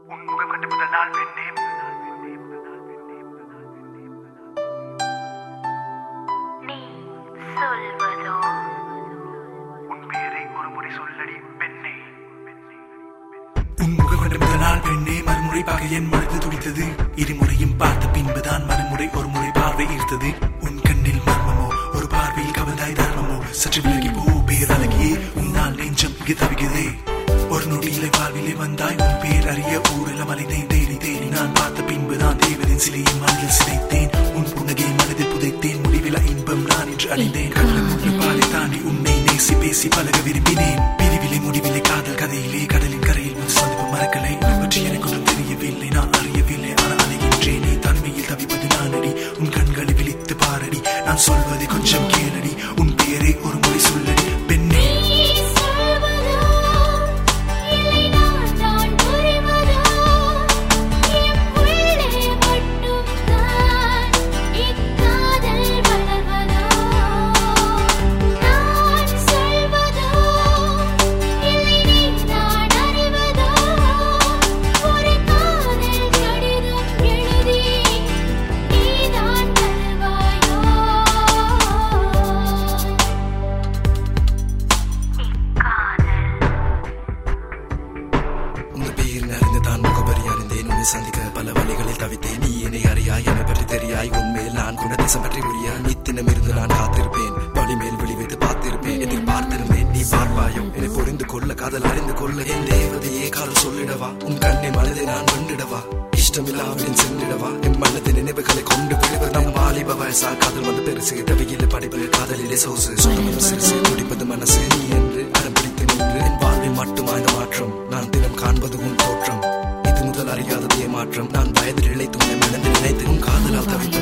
உன் முகம் கண்டு முதல் நாள் பெண்ணே நீ சொல்வதோ உன் பேரை ஒரு முறை சொல்லடி பெண்ணே உன் முகம் கண்டு முதல் நாள் பெண்ணே மறுமுறை பார்க்க என் மனது துடித்தது இருமுறையும் பார்த்த பின்புதான் மறுமுறை ஒரு முறை பார்வை ஈர்த்தது உன் கண்ணில் மர்மமோ ஒரு பார்வையில் கவர்ந்தாய் தர்மமோ சற்று விலகி போ பேரழகியே உன்னால் நெஞ்சம் இங்கு தவிக்குதே ஒரு நொடியிலே வாழ்விலே வந்தாய் உன் பேர் அறிய ஊரில் மலைத்தேன் தேடி தேடி நான் பார்த்த பின்புதான் தேவரின் சிலையை மனதில் சிதைத்தேன் உன் புன்னகை மனதில் புதைத்தேன் முடிவில் இன்பம் நான் என்று அடைந்தேன் கடலும் உள்ள பாலை தாண்டி உன்னை நேசி பேசி பழக விரும்பினேன் பிரிவிலே முடிவிலே காதல் கதையிலே கடலின் கரையில் முன் சந்திப்பு மறக்கலை உன்னை பற்றி எனக்கு ஒன்றும் தெரியவில்லை நான் அறியவில்லை ஆனால் அலைகின்றேனே தனிமையில் தவிப்பது நானடி உன் கண்களை விழித்து பாரடி நான் சொல்வதை கொஞ்சம் கேளடி உன் பேரை ஒரு முறை சொல்லடி பெண்ணே நீ சொல்வதோ இல்லை நான் தான் புரிவதோ என் உள்ளே மட்டும் தான் இக்காதல் வளர்வதோ நான் சொல்வதோ இல்லை நீ நான் அறிவதோ ஒரு காதல் கடிதம் எழுதி நீதான் தருவாயோ உங்க பேர் அறிந்து தான் முகவரி அறிந்தேன் உன்னை சந்திக்க பல வழிகளில் தவித்தேன் நீ என்னை அறியாய் என்னை பற்றி தெரியாய் உன்மேல் நான் குணதேசம் பற்றி புரிய நித்தினம் இருந்து நான் காத்திருப்பேன் வழி மேல் விழி வைத்து பார்த்திருப்பேன் எதிர்பார்த்திருந்தேன் நீ பார்ப்பாயோ என்னை புரிந்து கொள்ள காதல் அறிந்து கொள்ள என் தேவதையே காதல் சொல்லிடவா உன் கண்ணை மனதை நான் வெண்டிடவா இஷ்டமில்லாவிடன் சென்றிடவா என் மனதின் நினைவுகளை கொண்டு விடுவர் நம் வாலிப வயசா காதல் வந்து பெருசு தவியில படைப்பு காதலிலே சோசு சுத்தமும் சிறுசு துடிப்பது மனசு நீ என்று அடம் பிடித்து நின்று என் வாழ்வில் மட்டுமா இந்த மாற்றம் நான் தினம் காண்பது உன் தோற்றம் இது முதல் அறியாததே மாற்றம் நான் வயதில் இழைத்து உன்னை மனதில் நினைத்து உன் காதலால் தவித்து